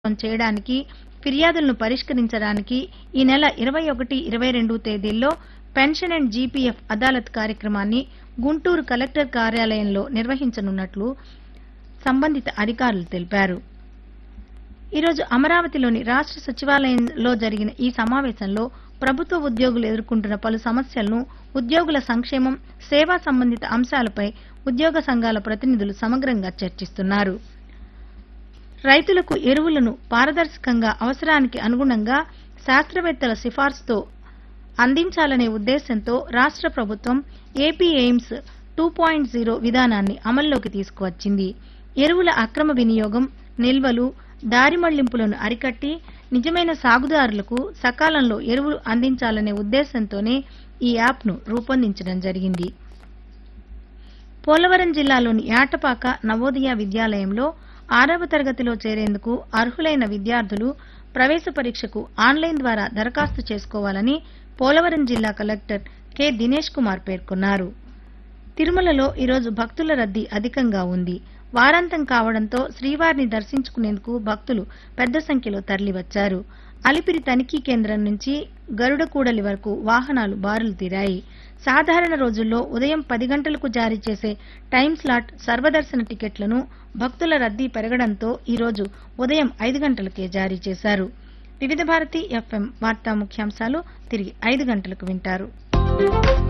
చేయడానికి ఫిర్యాదులను పరిష్కరించడానికి ఈ నెల ఇరవై ఒకటి ఇరవై రెండు తేదీల్లో పెన్షన్ అండ్ జీపీఎఫ్ అదాలత్ కార్యక్రమాన్ని గుంటూరు కలెక్టర్ కార్యాలయంలో నిర్వహించనున్నట్లు సంబంధిత అధికారులు తెలిపారు ఈరోజు అమరావతిలోని రాష్ట్ర సచివాలయంలో జరిగిన ఈ సమావేశంలో ప్రభుత్వ ఉద్యోగులు ఎదుర్కొంటున్న పలు సమస్యలను ఉద్యోగుల సంక్షేమం సేవా సంబంధిత అంశాలపై ఉద్యోగ సంఘాల ప్రతినిధులు సమగ్రంగా చర్చిస్తున్నారు రైతులకు ఎరువులను పారదర్శకంగా అవసరానికి అనుగుణంగా శాస్త్రవేత్తల సిఫార్సుతో అందించాలనే ఉద్దేశంతో రాష్ట్ర ప్రభుత్వం AP AIMS two point zero విధానాన్ని అమల్లోకి తీసుకువచ్చింది ఎరువుల అక్రమ వినియోగం నిల్వలు దారి మళ్లింపులను అరికట్టి నిజమైన సాగుదారులకు సకాలంలో ఎరువులు అందించాలనే ఉద్దేశంతోనే ఈ యాప్ను రూపొందించడం జరిగింది పోలవరం జిల్లాలోని యాటపాక నవోదయ విద్యాలయంలో ఆరవ తరగతిలో చేరేందుకు అర్హులైన విద్యార్థులు ప్రవేశ పరీక్షకు ఆన్లైన్ ద్వారా దరఖాస్తు చేసుకోవాలని పోలవరం జిల్లా కలెక్టర్ కె దినేష్ కుమార్ పేర్కొన్నారు తిరుమలలో ఈరోజు భక్తుల రద్దీ అధికంగా ఉంది వారాంతం కావడంతో శ్రీవారిని దర్శించుకునేందుకు భక్తులు పెద్ద సంఖ్యలో తరలివచ్చారు అలిపిరి తనిఖీ కేంద్రం నుంచి గరుడకూడలి వరకు వాహనాలు బారులు తీరాయి సాధారణ రోజుల్లో ఉదయం పది గంటలకు జారీ చేసే టైం స్లాట్ సర్వదర్శన టికెట్లను భక్తుల రద్దీ పెరగడంతో ఈరోజు ఉదయం ఐదు గంటలకే జారీ చేశారు వివిధ భారతి ఎఫ్ఎం వార్తా ముఖ్యాంశాలు తిరిగి ఐదు గంటలకు వింటారు